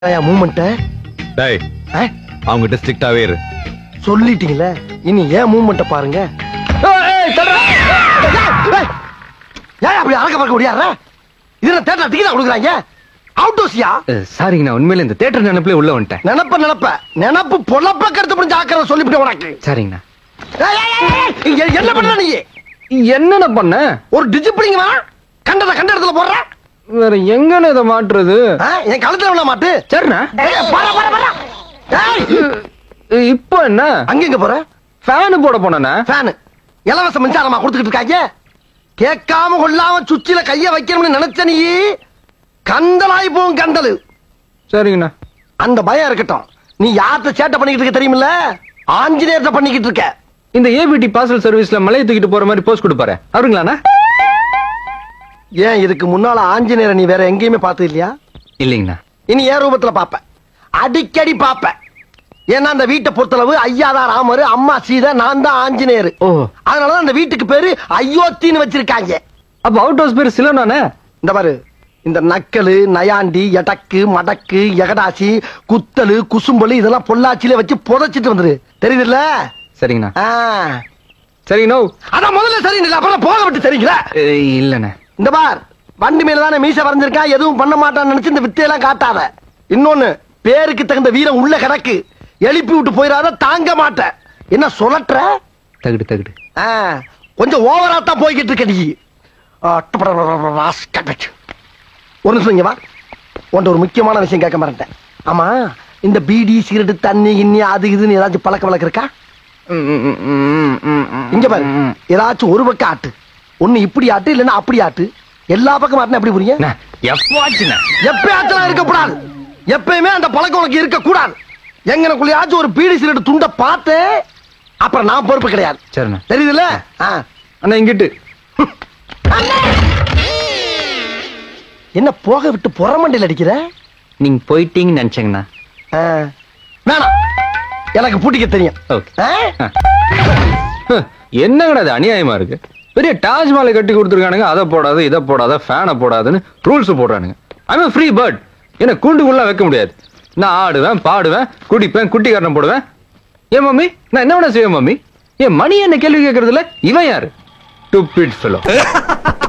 மூமெண்ட்ட டேய் அவங்ககிட்ட ஸ்ட்ரிக்டாவே இரு சொல்லிட்டீங்களே இனி ஏன் மூமெண்ட்ட பாருங்க ஏன் அப்படி அறக்க பார்க்க முடியாத இதுல தேட்டர் டிக்கெட் கொடுக்குறாங்க அவுட் ஹவுஸ்யா சாரிங்க நான் உண்மையில இந்த தேட்டர் நினைப்புல உள்ள வந்துட்டேன் நினப்ப நினப்ப நினப்பு பொழப்ப கருத்து புரிஞ்சு ஆக்கிறத சொல்லிவிட்டு உனக்கு சாரிங்கண்ணா ஏய், ஏய், ஏய், ஏய், இங்க என்ன பண்ற நீ என்னென்ன பண்ண ஒரு டிசிப்ளின் வா கண்டத கண்ட இடத்துல போடுற வேற எங்கன்னு இதை மாட்டுறது ஆ, என் கழுத்துல விட மாட்டு சரிண்ணா ஏய், பாரா, பாரா, பாரா. ஏய், இப்போ என்ன அங்க எங்க போற ஃபேன் போட போனேண்ணா ஃபேனு இலவச மின்சாரமா கொடுத்துக்கிட்டு இருக்காங்க கேட்காம கொள்ளாம சுச்சில கைய வைக்கணும்னு நினைச்ச நீ கந்தலாய் போகும் கந்தலு சரிங்கண்ணா அந்த பயம் இருக்கட்டும் நீ யார்கிட்ட சேட்டை பண்ணிக்கிட்டு இருக்க தெரியுமில்ல ஆஞ்சநேயர்கிட்ட பண்ணிக்கிட்டு இருக்க இந்த ஏபிடி பார்சல் சர்வீஸ்ல மலையை தூக்கிட்டு போற மாதிரி போஸ்ட் கொடுப்பாரு அவருங்களாண்ணா ஏன் இதுக்கு முன்னால ஆஞ்சநேயரை நீ வேற எங்கேயுமே பார்த்தது இல்லையா இல்லைங்கண்ணா இனி ஏன் ரூபத்துல பாப்ப அடிக்கடி பாப்ப ஏன்னா அந்த வீட்டை பொறுத்தளவு ஐயா தான் ராமர் அம்மா சீதை நான் தான் ஆஞ்சநேயர் ஓ அதனாலதான் அந்த வீட்டுக்கு பேரு அயோத்தின்னு வச்சிருக்காங்க அப்ப அவுட் ஹவுஸ் பேர் சிலோனானே இந்த பாரு இந்த நக்கலு நயாண்டி எடக்கு மடக்கு எகடாசி குத்தலு குசும்பலு இதெல்லாம் பொள்ளாச்சியில வச்சு புதைச்சிட்டு வந்துரு தெரியுதுல்ல சரிங்கண்ணா ஆ. சரிங்கண்ணா அதான் முதல்ல சரி அப்புறம் போக விட்டு சரிங்களா ஏய், இல்லண்ணே இந்த பார் வண்டி மேல தானே மீச வரைஞ்சிருக்கா எதுவும் பண்ண மாட்டான்னு நினைச்சு இந்த வித்தையெல்லாம் காட்டாத இன்னொன்னு பேருக்கு தகுந்த வீரம் உள்ள கிடக்கு எழுப்பி விட்டு போயிடாத தாங்க மாட்டேன் என்ன சொல்லட்டுற தகுடு தகுடு ஆ, கொஞ்சம் ஓவரா தான் போய்கிட்டு இருக்க நீ ஆ, டபடபடபட, ராஸ்கட். ஒரு நிமிஷம் இங்க வா உன்ட்ட ஒரு முக்கியமான விஷயம் கேட்க மாட்டேன் ஆமா இந்த பீடி சிகரெட் தண்ணி கிண்ணி அது இதுன்னு ஏதாச்சும் பழக்க வழக்கம் இருக்கா ம், ம், ம், ம், ம், ம். இங்க பாரு ஏதாச்சும் ஒரு பக்கம் ஆட்டு ஒண்ணு இப்படி ஆட்டு இல்லைன்னா அப்படி ஆட்டு எல்லா பக்கம் ஆட்டுனா எப்படி புரியும் அண்ணா, எப்பவாச்சுண்ணா எப்பயாச்சும் இருக்கக்கூடாது எப்பயுமே அந்த பழக்கம் உனக்கு இருக்க கூடாது எங்கனக்குள்ளயாச்சும் ஒரு பீடி சிகரெட் துண்ட பார்த்து அப்புறம் நான் பொறுப்பு கிடையாது சரிண்ணா தெரியுதுல்ல ஆ. அண்ணா இங்கிட்டு என்ன போக விட்டு புறமண்டையில் அடிக்கிற நீங்க போயிட்டீங்கன்னு நினைச்சேங்கண்ணா ஆ. வேணாம் எனக்கு பூட்டிக்க தெரியும் ஓகே ஆ? என்னங்கடா அது அநியாயமா இருக்கு பெரிய தாஜ்மஹாலை கட்டி கொடுத்துருக்கானுங்க அதை போடாத இதை போடாத ஃபேனை போடாதுன்னு ரூல்ஸ் போடுறானுங்க ஐ ஃப்ரீ பேர்ட் என்ன கூண்டுக்குள்ள வைக்க முடியாது நான் ஆடுவேன் பாடுவேன் குடிப்பேன் குட்டி கரணம் போடுவேன் ஏன் மம்மி நான் என்ன வேணா செய்வேன் மம்மி ஏன் மணி என்ன கேள்வி கேட்கறதுல இவன் யாரு டுப்பிட் ஃபெலோ